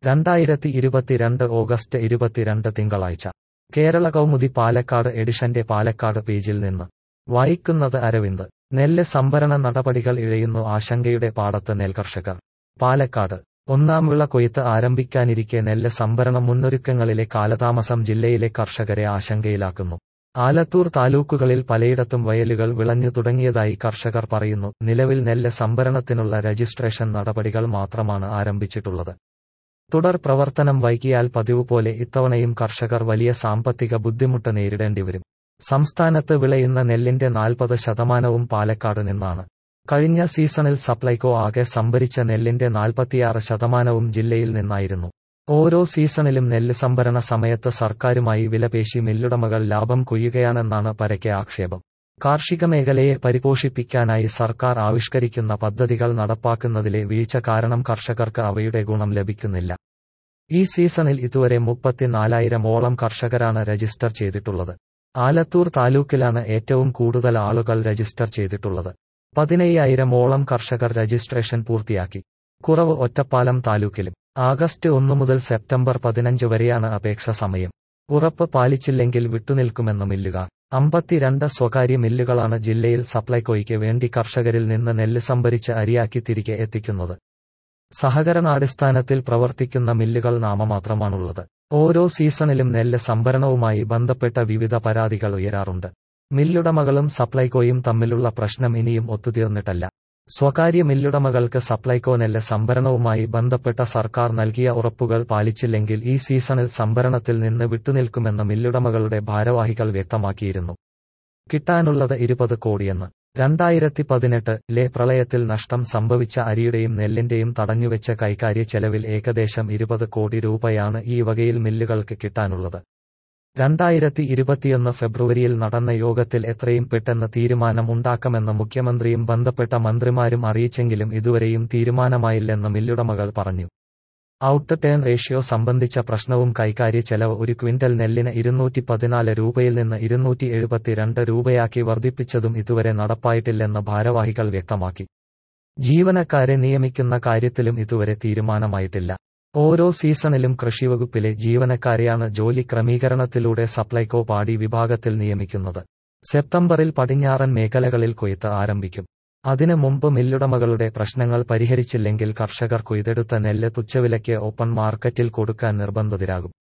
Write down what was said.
രണ്ടായിരത്തി ഇരുപത്തിരണ്ട് ഓഗസ്റ്റ് ഇരുപത്തിരണ്ട് തിങ്കളാഴ്ച കേരള കൗമുദി പാലക്കാട് എഡിഷന്റെ പാലക്കാട് പേജിൽ നിന്ന് വായിക്കുന്നത് അരവിന്ദ് നെല്ല് സംഭരണ നടപടികൾ ഇഴയുന്നു ആശങ്കയുടെ പാടത്ത് നെൽകർഷകർ പാലക്കാട് ഒന്നാം വിള കൊയ്ത്ത് ആരംഭിക്കാനിരിക്കെ നെല്ല് സംഭരണ മുന്നൊരുക്കങ്ങളിലെ കാലതാമസം ജില്ലയിലെ കർഷകരെ ആശങ്കയിലാക്കുന്നു ആലത്തൂർ താലൂക്കുകളിൽ പലയിടത്തും വയലുകൾ വിളഞ്ഞു തുടങ്ങിയതായി കർഷകർ പറയുന്നു നിലവിൽ നെല്ല് സംഭരണത്തിനുള്ള രജിസ്ട്രേഷൻ നടപടികൾ മാത്രമാണ് ആരംഭിച്ചിട്ടുള്ളത് തുടർ പ്രവർത്തനം വൈകിയാൽ പതിവ് പോലെ ഇത്തവണയും കർഷകർ വലിയ സാമ്പത്തിക ബുദ്ധിമുട്ട് നേരിടേണ്ടിവരും സംസ്ഥാനത്ത് വിളയുന്ന നെല്ലിന്റെ നാൽപ്പത് ശതമാനവും പാലക്കാട് നിന്നാണ് കഴിഞ്ഞ സീസണിൽ സപ്ലൈകോ ആകെ സംഭരിച്ച നെല്ലിന്റെ നാൽപ്പത്തിയാറ് ശതമാനവും ജില്ലയിൽ നിന്നായിരുന്നു ഓരോ സീസണിലും നെല്ല് സംഭരണ സമയത്ത് സർക്കാരുമായി വിലപേശി മില്ലുടമകൾ ലാഭം കൊയ്യുകയാണെന്നാണ് പരക്കെ ആക്ഷേപം കാർഷിക മേഖലയെ പരിപോഷിപ്പിക്കാനായി സർക്കാർ ആവിഷ്കരിക്കുന്ന പദ്ധതികൾ നടപ്പാക്കുന്നതിലെ വീഴ്ച കാരണം കർഷകർക്ക് അവയുടെ ഗുണം ലഭിക്കുന്നില്ല ഈ സീസണിൽ ഇതുവരെ മുപ്പത്തിനാലായിരം ഓളം കർഷകരാണ് രജിസ്റ്റർ ചെയ്തിട്ടുള്ളത് ആലത്തൂർ താലൂക്കിലാണ് ഏറ്റവും കൂടുതൽ ആളുകൾ രജിസ്റ്റർ ചെയ്തിട്ടുള്ളത് പതിനയ്യായിരം ഓളം കർഷകർ രജിസ്ട്രേഷൻ പൂർത്തിയാക്കി കുറവ് ഒറ്റപ്പാലം താലൂക്കിലും ആഗസ്റ്റ് ഒന്നു മുതൽ സെപ്റ്റംബർ പതിനഞ്ച് വരെയാണ് അപേക്ഷ സമയം ഉറപ്പ് പാലിച്ചില്ലെങ്കിൽ വിട്ടുനിൽക്കുമെന്ന് മില്ലുകാർ അമ്പത്തിരണ്ട് സ്വകാര്യ മില്ലുകളാണ് ജില്ലയിൽ സപ്ലൈകോയ്ക്ക് വേണ്ടി കർഷകരിൽ നിന്ന് നെല്ല് സംഭരിച്ച് അരിയാക്കി തിരികെ എത്തിക്കുന്നത് സഹകരണാടിസ്ഥാനത്തിൽ പ്രവർത്തിക്കുന്ന മില്ലുകൾ നാമമാത്രമാണുള്ളത് ഓരോ സീസണിലും നെല്ല് സംഭരണവുമായി ബന്ധപ്പെട്ട വിവിധ പരാതികൾ ഉയരാറുണ്ട് മില്ലുടമകളും സപ്ലൈകോയും തമ്മിലുള്ള പ്രശ്നം ഇനിയും ഒത്തുതീർന്നിട്ടല്ല സ്വകാര്യ മില്ലുടമകൾക്ക് സപ്ലൈകോ നെല്ല് സംഭരണവുമായി ബന്ധപ്പെട്ട സർക്കാർ നൽകിയ ഉറപ്പുകൾ പാലിച്ചില്ലെങ്കിൽ ഈ സീസണിൽ സംഭരണത്തിൽ നിന്ന് വിട്ടുനിൽക്കുമെന്ന് മില്ലുടമകളുടെ ഭാരവാഹികൾ വ്യക്തമാക്കിയിരുന്നു കിട്ടാനുള്ളത് ഇരുപത് കോടിയെന്ന് രണ്ടായിരത്തി പതിനെട്ട് ലെ പ്രളയത്തിൽ നഷ്ടം സംഭവിച്ച അരിയുടെയും നെല്ലിന്റെയും തടഞ്ഞുവെച്ച കൈകാര്യ ചെലവിൽ ഏകദേശം ഇരുപത് കോടി രൂപയാണ് ഈ വകയിൽ മില്ലുകൾക്ക് കിട്ടാനുള്ളത് രണ്ടായിരത്തി ഇരുപത്തിയൊന്ന് ഫെബ്രുവരിയിൽ നടന്ന യോഗത്തിൽ എത്രയും പെട്ടെന്ന് തീരുമാനം ഉണ്ടാക്കുമെന്ന് മുഖ്യമന്ത്രിയും ബന്ധപ്പെട്ട മന്ത്രിമാരും അറിയിച്ചെങ്കിലും ഇതുവരെയും തീരുമാനമായില്ലെന്ന് മില്ലുടമകൾ പറഞ്ഞു ഔട്ട് ടേൺ റേഷ്യോ സംബന്ധിച്ച പ്രശ്നവും കൈകാര്യ ചെലവ് ഒരു ക്വിന്റൽ നെല്ലിന് ഇരുന്നൂറ്റി പതിനാല് രൂപയിൽ നിന്ന് ഇരുന്നൂറ്റി എഴുപത്തിരണ്ട് രൂപയാക്കി വർദ്ധിപ്പിച്ചതും ഇതുവരെ നടപ്പായിട്ടില്ലെന്ന് ഭാരവാഹികൾ വ്യക്തമാക്കി ജീവനക്കാരെ നിയമിക്കുന്ന കാര്യത്തിലും ഇതുവരെ തീരുമാനമായിട്ടില്ല ഓരോ സീസണിലും കൃഷിവകുപ്പിലെ ജീവനക്കാരെയാണ് ജോലി ക്രമീകരണത്തിലൂടെ സപ്ലൈകോ പാടി വിഭാഗത്തിൽ നിയമിക്കുന്നത് സെപ്റ്റംബറിൽ പടിഞ്ഞാറൻ മേഖലകളിൽ കൊയ്ത്ത് ആരംഭിക്കും അതിനു മുമ്പ് മില്ലുടമകളുടെ പ്രശ്നങ്ങൾ പരിഹരിച്ചില്ലെങ്കിൽ കർഷകർ കൊയ്തെടുത്ത നെല്ല് തുച്ഛവിലയ്ക്ക് ഓപ്പൺ മാർക്കറ്റിൽ കൊടുക്കാൻ നിർബന്ധിതരാകും